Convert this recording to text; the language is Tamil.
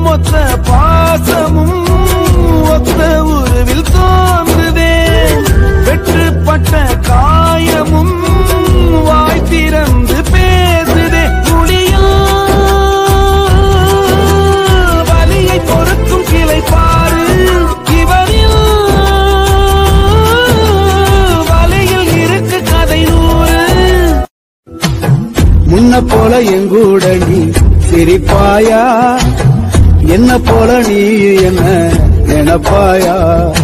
மொத்த பாசமும் ஒத்த உருவில் தோன்றுதே வெற்றுப்பட்ட காயமும் வாய் திறந்து பேசுதே முடியா வலியை பொறுக்கும் கிளை பாரு இவரில் வலியில் இருக்கு கதை நூறு முன்ன போல எங்கூட நீ சிரிப்பாயா என்ன போல நீ என்ன நினைப்பாயா